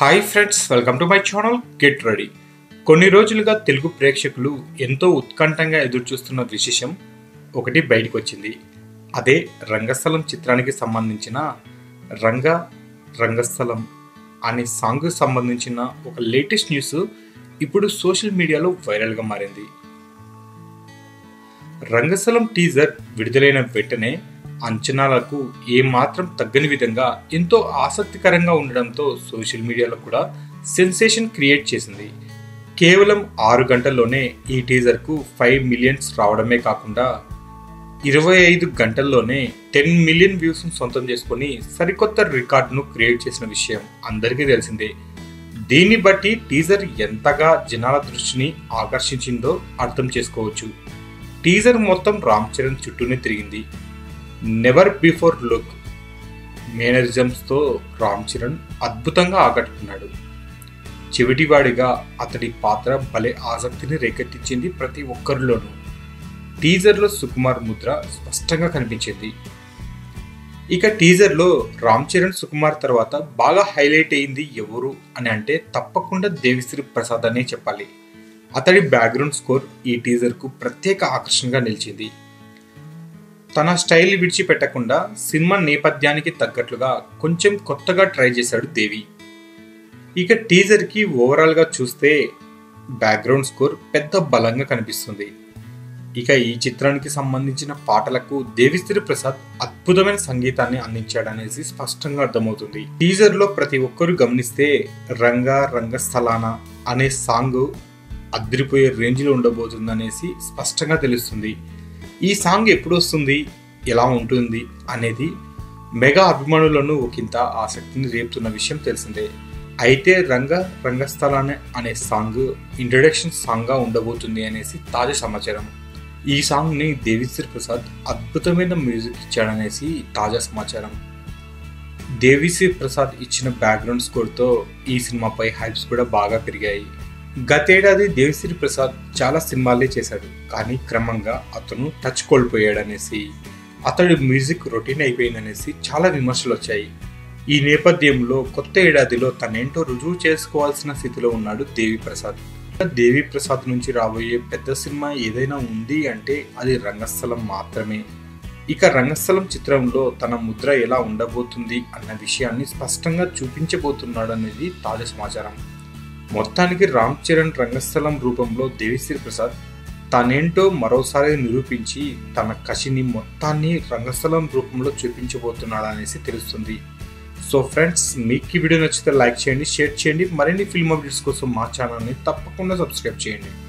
hi friends welcome to my channel get ready కొన్ని రోజులుగా తెలుగు ప్రేక్షకులు ఎంతో ఉత్కంఠంగా ఎదురుచూస్తున్న విశేషం ఒకటి బయటకు వచ్చింది అదే రంగస్థలం చిత్రానికి సంబంధించిన రంగ రంగస్థలం అనే సాంగ్కి సంబంధించిన ఒక లేటెస్ట్ న్యూస్ ఇప్పుడు సోషల్ మీడియాలో వైరల్గా మారింది రంగస్థలం టీజర్ విడుదలైన వెంటనే అంచనాలకు ఏమాత్రం తగ్గని విధంగా ఎంతో ఆసక్తికరంగా ఉండడంతో సోషల్ మీడియాలో కూడా సెన్సేషన్ క్రియేట్ చేసింది కేవలం ఆరు గంటల్లోనే ఈ టీజర్కు ఫైవ్ మిలియన్స్ రావడమే కాకుండా ఇరవై ఐదు గంటల్లోనే టెన్ మిలియన్ వ్యూస్ను సొంతం చేసుకొని సరికొత్త రికార్డును క్రియేట్ చేసిన విషయం అందరికీ తెలిసిందే దీన్ని బట్టి టీజర్ ఎంతగా జనాల దృష్టిని ఆకర్షించిందో అర్థం చేసుకోవచ్చు టీజర్ మొత్తం రామ్ చరణ్ చుట్టూనే తిరిగింది నెవర్ బిఫోర్ లుక్ మేనరిజమ్స్తో రామ్ చరణ్ అద్భుతంగా ఆకట్టుకున్నాడు చెవిటివాడిగా అతడి పాత్ర భలే ఆసక్తిని రేకెత్తించింది ప్రతి ఒక్కరిలోనూ టీజర్లో సుకుమార్ ముద్ర స్పష్టంగా కనిపించింది ఇక టీజర్లో రామ్ చరణ్ సుకుమార్ తర్వాత బాగా హైలైట్ అయింది ఎవరు అని అంటే తప్పకుండా దేవిశ్రీ ప్రసాద్ అనే చెప్పాలి అతడి బ్యాక్గ్రౌండ్ స్కోర్ ఈ టీజర్కు ప్రత్యేక ఆకర్షణగా నిలిచింది తన స్టైల్ విడిచిపెట్టకుండా సినిమా నేపథ్యానికి తగ్గట్లుగా కొంచెం కొత్తగా ట్రై చేశాడు దేవి ఇక టీజర్కి ఓవరాల్గా చూస్తే బ్యాక్గ్రౌండ్ స్కోర్ పెద్ద బలంగా కనిపిస్తుంది ఇక ఈ చిత్రానికి సంబంధించిన పాటలకు దేవిశ్రీ ప్రసాద్ అద్భుతమైన సంగీతాన్ని అందించాడనేసి స్పష్టంగా అర్థమవుతుంది టీజర్ లో ప్రతి ఒక్కరు గమనిస్తే రంగ రంగస్థలాన అనే సాంగ్ అదిరిపోయే రేంజ్ లో ఉండబోతుందనేసి స్పష్టంగా తెలుస్తుంది ఈ సాంగ్ ఎప్పుడు వస్తుంది ఎలా ఉంటుంది అనేది మెగా అభిమానులను ఒకంత ఆసక్తిని రేపుతున్న విషయం తెలిసిందే అయితే రంగ రంగస్థలానే అనే సాంగ్ ఇంట్రడక్షన్ సాంగ్గా ఉండబోతుంది అనేసి తాజా సమాచారం ఈ సాంగ్ని దేవిశ్రీ ప్రసాద్ అద్భుతమైన మ్యూజిక్ ఇచ్చాడనేసి తాజా సమాచారం దేవిశ్రీ ప్రసాద్ ఇచ్చిన బ్యాక్గ్రౌండ్ స్కోర్తో ఈ సినిమాపై హైప్స్ కూడా బాగా పెరిగాయి గతేడాది దేవిశ్రీ ప్రసాద్ చాలా సినిమాలే చేశాడు కానీ క్రమంగా అతను టచ్ కోల్పోయాడనేసి అతడి మ్యూజిక్ రొటీన్ అయిపోయిందనేసి చాలా విమర్శలు వచ్చాయి ఈ నేపథ్యంలో కొత్త ఏడాదిలో తనేంటో రుజువు చేసుకోవాల్సిన స్థితిలో ఉన్నాడు దేవి ప్రసాద్ దేవి ప్రసాద్ నుంచి రాబోయే పెద్ద సినిమా ఏదైనా ఉంది అంటే అది రంగస్థలం మాత్రమే ఇక రంగస్థలం చిత్రంలో తన ముద్ర ఎలా ఉండబోతుంది అన్న విషయాన్ని స్పష్టంగా చూపించబోతున్నాడు అనేది తాజా సమాచారం మొత్తానికి రామ్ చరణ్ రంగస్థలం రూపంలో దేవిశ్రీ ప్రసాద్ తనేంటో మరోసారి నిరూపించి తన కసిని మొత్తాన్ని రంగస్థలం రూపంలో చూపించబోతున్నాడు అనేసి తెలుస్తుంది సో ఫ్రెండ్స్ మీకు ఈ వీడియో నచ్చితే లైక్ చేయండి షేర్ చేయండి మరిన్ని ఫిల్మ్ అప్డేట్స్ కోసం మా ఛానల్ని తప్పకుండా సబ్స్క్రైబ్ చేయండి